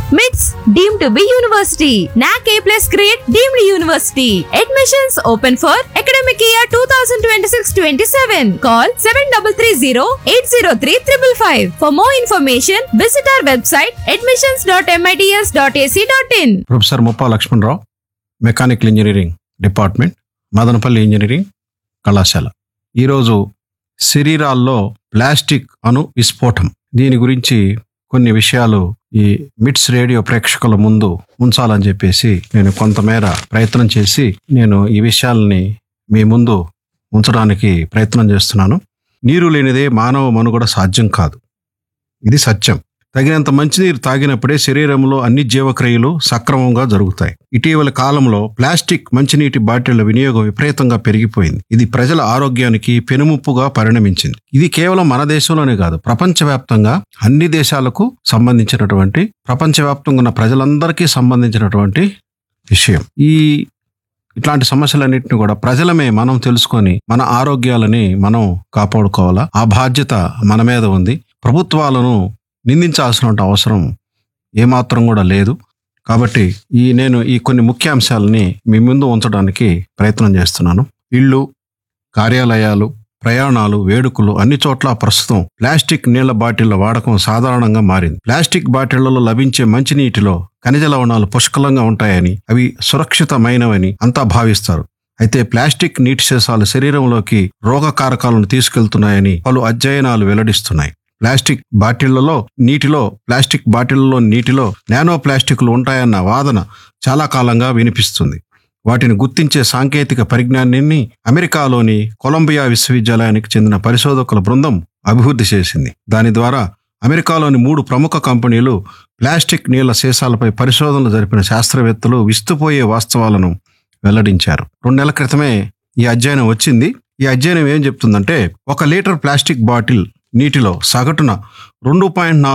MITS deemed to be university. NAC A plus grade deemed university. Admissions open for academic year 2026-27. Call 7330-803-555. For more information, visit our website admissions.mits.ac.in. Professor Muppa Lakshmanarao mechanical engineering department Madanapalle engineering కళాశాల ఈరోజు శరీరాల్లో plastic అణు విస్ఫోటం దీని గురించి కొన్ని విషయాలు ఈ మిట్స్ radio ప్రేక్షకుల ముందు ఉంచాలని చెప్పేసి నేను కొంతమేర ప్రయత్నం చేసి నేను ఈ విషయాల్ని మీ ముందు ఉంచడానికి ప్రయత్నం చేస్తున్నాను నీరు లేనిదే మానవ మనుగడ సాధ్యం కాదు ఇది సత్యం తగినంత మంచినీరు తాగినప్పుడే శరీరంలో అన్ని జీవక్రియలు సక్రమంగా జరుగుతాయి ఇటీవల కాలంలో ప్లాస్టిక్ మంచినీటి బాటిళ్ల వినియోగం విపరీతంగా పెరిగిపోయింది ఇది ప్రజల ఆరోగ్యానికి పెనుముప్పుగా పరిణమించింది ఇది కేవలం మన దేశంలోనే కాదు ప్రపంచవ్యాప్తంగా అన్ని దేశాలకు సంబంధించినటువంటి ప్రపంచవ్యాప్తంగా ఉన్న ప్రజలందరికీ సంబంధించినటువంటి విషయం ఈ ఇట్లాంటి సమస్యలన్నింటినీ కూడా ప్రజలమే మనం తెలుసుకొని మన ఆరోగ్యాలని మనం కాపాడుకోవాలా ఆ బాధ్యత మన మీద ఉంది ప్రభుత్వాలను నిందించాల్సిన అవసరం ఏమాత్రం కూడా లేదు కాబట్టి ఈ నేను ఈ కొన్ని ముఖ్యాంశాలని మీ ముందు ఉంచడానికి ప్రయత్నం చేస్తున్నాను ఇళ్ళు కార్యాలయాలు ప్రయాణాలు వేడుకలు అన్ని చోట్ల ప్రస్తుతం ప్లాస్టిక్ నీళ్ల బాటిళ్ల వాడకం సాధారణంగా మారింది ప్లాస్టిక్ బాటిళ్లలో లభించే మంచినీటిలో ఖనిజ లవణాలు పుష్కలంగా ఉంటాయని అవి సురక్షితమైనవని అంతా భావిస్తారు అయితే ప్లాస్టిక్ నీటి సీసాలు శరీరంలోకి రోగకారకాలను తీసుకెళ్తున్నాయని పలు అధ్యయనాలు వెల్లడిస్తున్నాయి ప్లాస్టిక్ బాటిళ్లలో నీటిలో ప్లాస్టిక్ బాటిళ్లలో నీటిలో నానో ప్లాస్టిక్లు ఉంటాయన్న వాదన చాలా కాలంగా వినిపిస్తుంది వాటిని గుర్తించే సాంకేతిక పరిజ్ఞానాన్ని అమెరికాలోని కొలంబియా విశ్వవిద్యాలయానికి చెందిన పరిశోధకుల బృందం అభివృద్ధి చేసింది దాని ద్వారా అమెరికాలోని మూడు ప్రముఖ కంపెనీలు ప్లాస్టిక్ నీళ్ల సీసాలపై పరిశోధనలు జరిపిన శాస్త్రవేత్తలు విస్తుపోయే వాస్తవాలను వెల్లడించారు రెండు నెలల క్రితమే ఈ అధ్యయనం వచ్చింది ఈ అధ్యయనం ఏం చెప్తుందంటే ఒక లీటర్ ప్లాస్టిక్ బాటిల్ నీటిలో సగటున రెండు పాయింట్ నాలుగు